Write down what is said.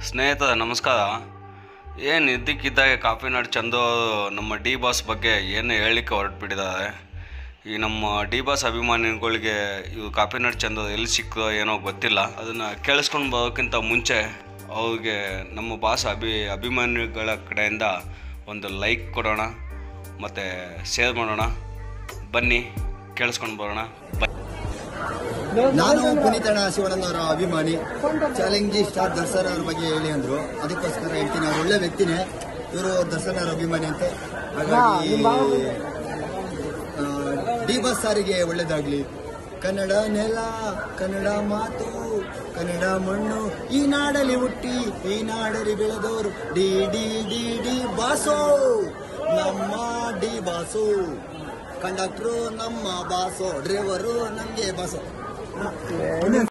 ಸ್ನೇಹಿತರೆ ನಮಸ್ಕಾರ ಏನು ಇದ್ದಕ್ಕಿದ್ದಾಗೆ ಕಾಫಿ ನಾಡು ಚಂದು ನಮ್ಮ ಡಿ ಬಾಸ್ ಬಗ್ಗೆ ಏನು ಹೇಳಲಿಕ್ಕೆ ಹೊರಟ್ಬಿಟ್ಟಿದ್ದಾರೆ ಈ ನಮ್ಮ ಡಿ ಬಾಸ್ ಅಭಿಮಾನಿಗಳಿಗೆ ಇವು ಕಾಫಿ ನಾಡು ಚಂದು ಎಲ್ಲಿ ಸಿಕ್ಕೋ ಏನೋ ಗೊತ್ತಿಲ್ಲ ಅದನ್ನು ಕೇಳಿಸ್ಕೊಂಡು ಬರೋಕ್ಕಿಂತ ಮುಂಚೆ ಅವ್ರಿಗೆ ನಮ್ಮ ಬಾಸ್ ಅಭಿ ಅಭಿಮಾನಿಗಳ ಕಡೆಯಿಂದ ಒಂದು ಲೈಕ್ ಕೊಡೋಣ ಮತ್ತು ಶೇರ್ ಮಾಡೋಣ ಬನ್ನಿ ಕೇಳಿಸ್ಕೊಂಡು ಬರೋಣ ಬನ್ನಿ ನಾನು ಪುನೀತಣ್ಣ ಶಿವಣ್ಣನವರ ಅಭಿಮಾನಿ ಚಾಲೆಂಜಿ ಸ್ಟಾರ್ ದರ್ಶನ್ ಅವ್ರ ಬಗ್ಗೆ ಹೇಳಿ ಅಂದ್ರು ಅದಕ್ಕೋಸ್ಕರ ಹೇಳ್ತೀನಿ ಅವ್ರು ಒಳ್ಳೆ ವ್ಯಕ್ತಿನೇ ಇವರು ದರ್ಶನ್ ಅವ್ರ ಅಭಿಮಾನಿ ಅಂತೆ ಹಾಗಾಗಿ ಆ, ಡಿ ಬಸ್ ಸಾರಿಗೆ ಒಳ್ಳೇದಾಗ್ಲಿ ಕನ್ನಡ ನೆಲ ಕನ್ನಡ ಮಾತು ಕನ್ನಡ ಮಣ್ಣು ಈ ನಾಡಲ್ಲಿ ಹುಟ್ಟಿ ಈ ನಾಡಲ್ಲಿ ಬೆಳೆದವರು D D D D boss ನಮ್ಮ ಡಿ ಬಾಸು ಕಂಡಕ್ಟ್ರು ನಮ್ಮ ಬಾಸು ಡ್ರೈವರು ನಮ್ಗೆ ಬಾಸು